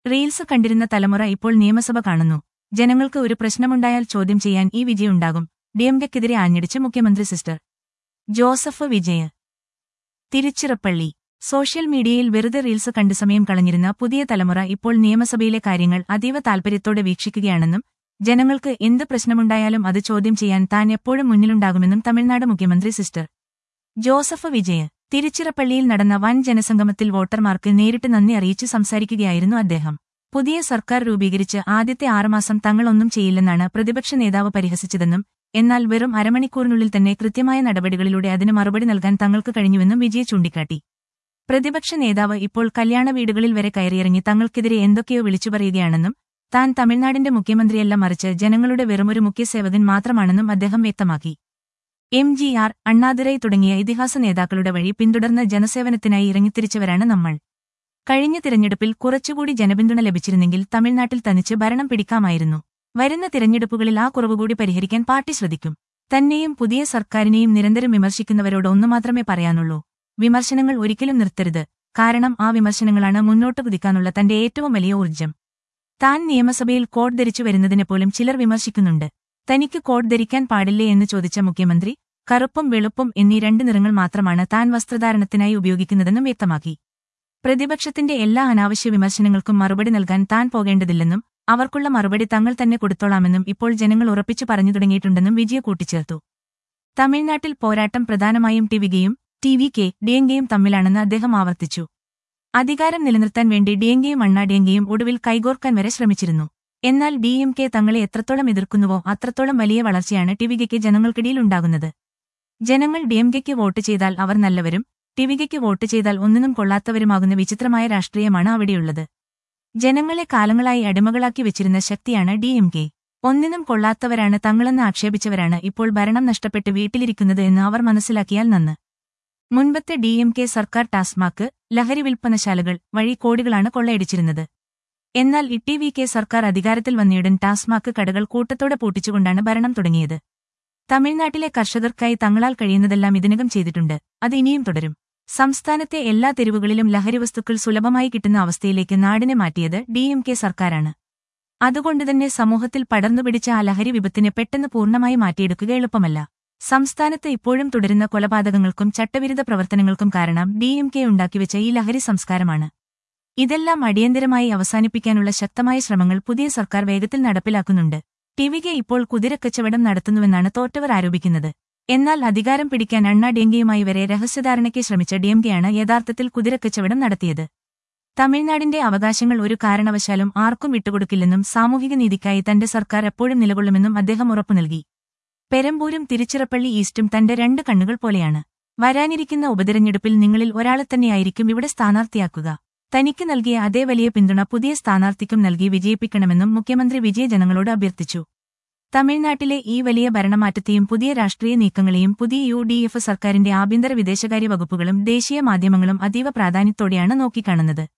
reels കണ്ടിരുന്ന തലമുറ ഇപ്പോൾ നിയമസഭ കാണുന്നു ജനങ്ങൾക്ക് ഒരു പ്രശ്നമുണ്ടായാൽ ചോദ്യം ചെയ്യാൻ ഈ വിജയുണ്ടാകും ഡിഎംകെക്കെതിരെ ആഞ്ഞടിച്ച് മുഖ്യമന്ത്രി sister Joseph Vijay Tiruchirappalli social മീഡിയയിൽ വെറുതെ റീൽസ് കണ്ട് സമയം കളഞ്ഞിരുന്ന പുതിയ തലമുറ ഇപ്പോൾ നിയമസഭയിലെ കാര്യങ്ങൾ അതീവ താൽപര്യത്തോടെ വീക്ഷിക്കുകയാണെന്നും ജനങ്ങൾക്ക് എന്ത് പ്രശ്നമുണ്ടായാലും അത് ചോദ്യം ചെയ്യാൻ താൻ എപ്പോഴും മുന്നിലുണ്ടാകുമെന്നും തമിഴ്നാട് മുഖ്യമന്ത്രി സിസ്റ്റർ ജോസഫ് വിജയ് തിരുച്ചിറപ്പള്ളിയിൽ നടന്ന വൻ ജനസംഗമത്തിൽ വോട്ടർമാർക്ക് നേരിട്ട് നന്ദി അറിയിച്ച് സംസാരിക്കുകയായിരുന്നു അദ്ദേഹം പുതിയ സർക്കാർ രൂപീകരിച്ച് ആദ്യത്തെ ആറുമാസം തങ്ങളൊന്നും ചെയ്യില്ലെന്നാണ് പ്രതിപക്ഷ നേതാവ് പരിഹസിച്ചതെന്നും എന്നാൽ വെറും അരമണിക്കൂറിനുള്ളിൽ തന്നെ കൃത്യമായ നടപടികളിലൂടെ അതിന് മറുപടി നൽകാൻ തങ്ങൾക്ക് കഴിഞ്ഞുവെന്നും വിജയ ചൂണ്ടിക്കാട്ടി പ്രതിപക്ഷ നേതാവ് ഇപ്പോൾ കല്യാണ വീടുകളിൽ വരെ കയറിയിറങ്ങി തങ്ങൾക്കെതിരെ എന്തൊക്കെയോ വിളിച്ചു പറയുകയാണെന്നും താൻ തമിഴ്നാടിന്റെ മുഖ്യമന്ത്രിയല്ല മറിച്ച് ജനങ്ങളുടെ വെറുമൊരു മുഖ്യസേവകൻ മാത്രമാണെന്നും അദ്ദേഹം വ്യക്തമാക്കി എം ജി ആർ അണ്ണാദുരൈ തുടങ്ങിയ ഇതിഹാസ നേതാക്കളുടെ വഴി പിന്തുടർന്ന് ജനസേവനത്തിനായി ഇറങ്ങിത്തിരിച്ചവരാണ് നമ്മൾ കഴിഞ്ഞ തിരഞ്ഞെടുപ്പിൽ കുറച്ചുകൂടി ജനപിന്തുണ ലഭിച്ചിരുന്നെങ്കിൽ തമിഴ്നാട്ടിൽ തനിച്ച് ഭരണം പിടിക്കാമായിരുന്നു വരുന്ന തിരഞ്ഞെടുപ്പുകളിൽ ആ കുറവുകൂടി പരിഹരിക്കാൻ പാർട്ടി ശ്രദ്ധിക്കും തന്നെയും പുതിയ സർക്കാരിനെയും നിരന്തരം വിമർശിക്കുന്നവരോട് ഒന്നു മാത്രമേ പറയാനുള്ളൂ വിമർശനങ്ങൾ ഒരിക്കലും നിർത്തരുത് കാരണം ആ വിമർശനങ്ങളാണ് മുന്നോട്ട് കുതിക്കാനുള്ള തന്റെ ഏറ്റവും വലിയ ഊർജ്ജം താൻ നിയമസഭയിൽ കോട്ട് ധരിച്ചു വരുന്നതിനെ പോലും ചിലർ വിമർശിക്കുന്നുണ്ട് തനിക്ക് കോട്ട് ധരിക്കാൻ പാടില്ലേ എന്ന് ചോദിച്ച മുഖ്യമന്ത്രി കറുപ്പും വെളുപ്പും എന്നീ രണ്ട് നിറങ്ങൾ മാത്രമാണ് താൻ വസ്ത്രധാരണത്തിനായി ഉപയോഗിക്കുന്നതെന്നും വ്യക്തമാക്കി പ്രതിപക്ഷത്തിന്റെ എല്ലാ അനാവശ്യ വിമർശനങ്ങൾക്കും മറുപടി നൽകാൻ താൻ പോകേണ്ടതില്ലെന്നും അവർക്കുള്ള മറുപടി തങ്ങൾ തന്നെ കൊടുത്തോളാമെന്നും ഇപ്പോൾ ജനങ്ങൾ ഉറപ്പിച്ചു പറഞ്ഞു തുടങ്ങിയിട്ടുണ്ടെന്നും വിജയ കൂട്ടിച്ചേർത്തു തമിഴ്നാട്ടിൽ പോരാട്ടം പ്രധാനമായും ടിവികയും ടി വി കെ ഡിയങ്കയും തമ്മിലാണെന്ന് അദ്ദേഹം ആവർത്തിച്ചു അധികാരം നിലനിർത്താൻ വേണ്ടി ഡിയങ്കയും അണ്ണാഡിയങ്കയും ഒടുവിൽ കൈകോർക്കാൻ വരെ ശ്രമിച്ചിരുന്നു എന്നാൽ ഡി എം കെ തങ്ങളെ എത്രത്തോളം എതിർക്കുന്നുവോ അത്രത്തോളം വലിയ വളർച്ചയാണ് ടിവികയ്ക്ക് ജനങ്ങൾക്കിടയിൽ ഉണ്ടാകുന്നത് ജനങ്ങൾ ഡിഎംകെക്ക് വോട്ട് ചെയ്താൽ അവർ നല്ലവരും ടിവികയ്ക്ക് വോട്ട് ചെയ്താൽ ഒന്നിനും കൊള്ളാത്തവരുമാകുന്ന വിചിത്രമായ രാഷ്ട്രീയമാണ് അവിടെയുള്ളത് ജനങ്ങളെ കാലങ്ങളായി അടിമകളാക്കി വെച്ചിരുന്ന ശക്തിയാണ് ഡിഎംകെ ഒന്നിനും കൊള്ളാത്തവരാണ് തങ്ങളെന്ന് ആക്ഷേപിച്ചവരാണ് ഇപ്പോൾ ഭരണം നഷ്ടപ്പെട്ട് വീട്ടിലിരിക്കുന്നത് എന്ന് അവർ മനസ്സിലാക്കിയാൽ നന്ന് മുൻപത്തെ ഡിഎംകെ സർക്കാർ ടാസ്മാക്ക് ലഹരി വിൽപ്പനശാലകൾ വഴി കോടികളാണ് കൊള്ളയടിച്ചിരുന്നത് എന്നാൽ ഇട്ടി വി കെ സർക്കാർ അധികാരത്തിൽ വന്നയുടൻ ടാസ്മാക്ക് കടകൾ കൂട്ടത്തോടെ പൂട്ടിച്ചുകൊണ്ടാണ് ഭരണം തുടങ്ങിയത് തമിഴ്നാട്ടിലെ കർഷകർക്കായി തങ്ങളാൽ കഴിയുന്നതെല്ലാം ഇതിനകം ചെയ്തിട്ടുണ്ട് അത് ഇനിയും തുടരും സംസ്ഥാനത്തെ എല്ലാ തെരുവുകളിലും ലഹരി വസ്തുക്കൾ സുലഭമായി കിട്ടുന്ന അവസ്ഥയിലേക്ക് നാടിനെ മാറ്റിയത് ഡിഎംകെ സർക്കാരാണ് അതുകൊണ്ടുതന്നെ സമൂഹത്തിൽ പടർന്നുപിടിച്ച ആ ലഹരി വിപത്തിനെ പെട്ടെന്ന് പൂർണ്ണമായി മാറ്റിയെടുക്കുക എളുപ്പമല്ല സംസ്ഥാനത്ത് ഇപ്പോഴും തുടരുന്ന കൊലപാതകങ്ങൾക്കും ചട്ടവിരുദ്ധ പ്രവർത്തനങ്ങൾക്കും കാരണം ഡിഎംകെ ഉണ്ടാക്കിവെച്ച ഈ ലഹരി സംസ്കാരമാണ് ഇതെല്ലാം അടിയന്തരമായി അവസാനിപ്പിക്കാനുള്ള ശക്തമായ ശ്രമങ്ങൾ പുതിയ സർക്കാർ വേഗത്തിൽ നടപ്പിലാക്കുന്നുണ്ട് ടിവികെ ഇപ്പോൾ കുതിരക്കച്ചവടം നടത്തുന്നുവെന്നാണ് തോറ്റവർ ആരോപിക്കുന്നത് എന്നാൽ അധികാരം പിടിക്കാൻ അണ്ണാ ഡെങ്കിയുമായി വരെ രഹസ്യധാരണയ്ക്ക് ശ്രമിച്ച ഡിഎംകെയാണ് യഥാർത്ഥത്തിൽ കുതിരക്കച്ചവടം നടത്തിയത് തമിഴ്നാടിന്റെ അവകാശങ്ങൾ ഒരു കാരണവശാലും ആർക്കും വിട്ടുകൊടുക്കില്ലെന്നും സാമൂഹിക നീതിക്കായി തന്റെ സർക്കാർ എപ്പോഴും നിലകൊള്ളുമെന്നും അദ്ദേഹം ഉറപ്പു നൽകി പെരമ്പൂരും തിരുച്ചിറപ്പള്ളി ഈസ്റ്റും തന്റെ രണ്ട് കണ്ണുകൾ പോലെയാണ് വരാനിരിക്കുന്ന ഉപതെരഞ്ഞെടുപ്പിൽ നിങ്ങളിൽ ഒരാളെ തന്നെയായിരിക്കും ഇവിടെ സ്ഥാനാർത്ഥിയാക്കുക തനിക്ക് നൽകിയ അതേ വലിയ പിന്തുണ പുതിയ സ്ഥാനാർത്ഥിക്കും നൽകി വിജയിപ്പിക്കണമെന്നും മുഖ്യമന്ത്രി വിജയ ജനങ്ങളോട് അഭ്യർത്ഥിച്ചു തമിഴ്നാട്ടിലെ ഈ വലിയ ഭരണമാറ്റത്തെയും പുതിയ രാഷ്ട്രീയ നീക്കങ്ങളെയും പുതിയ യു ഡി എഫ് സർക്കാരിന്റെ ആഭ്യന്തര വിദേശകാര്യ വകുപ്പുകളും ദേശീയ മാധ്യമങ്ങളും അതീവ പ്രാധാന്യത്തോടെയാണ് നോക്കിക്കാണുന്നത്